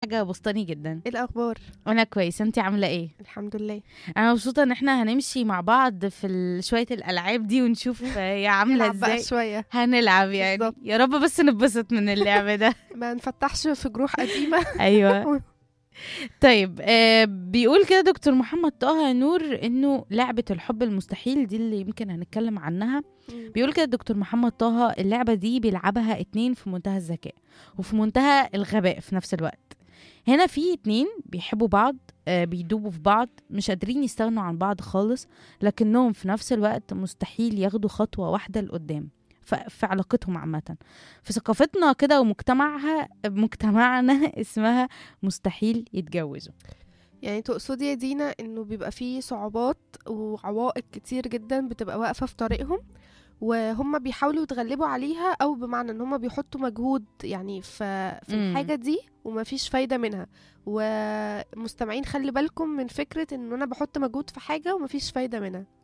حاجه بسطاني جدا ايه الاخبار انا كويس انت عامله ايه الحمد لله انا مبسوطه ان احنا هنمشي مع بعض في ال- شويه الالعاب دي ونشوف هي عامله نلعب بقى ازاي شويه هنلعب يعني بالظبط. يا رب بس نتبسط من اللعب ده ما نفتحش في جروح قديمه ايوه طيب آه بيقول كده دكتور محمد طه نور انه لعبه الحب المستحيل دي اللي يمكن هنتكلم عنها بيقول كده دكتور محمد طه اللعبة دي بيلعبها اتنين في منتهى الذكاء وفي منتهى الغباء في نفس الوقت هنا في اتنين بيحبوا بعض آه، بيدوبوا في بعض مش قادرين يستغنوا عن بعض خالص لكنهم في نفس الوقت مستحيل ياخدوا خطوة واحدة لقدام ف- في علاقتهم عامة في ثقافتنا كده ومجتمعها مجتمعنا اسمها مستحيل يتجوزوا يعني تقصدي يا دينا انه بيبقى فيه صعوبات وعوائق كتير جدا بتبقى واقفه في طريقهم وهم بيحاولوا يتغلبوا عليها او بمعنى ان هم بيحطوا مجهود يعني في في مم. الحاجه دي ومفيش فايده منها ومستمعين خلي بالكم من فكره ان انا بحط مجهود في حاجه ومفيش فايده منها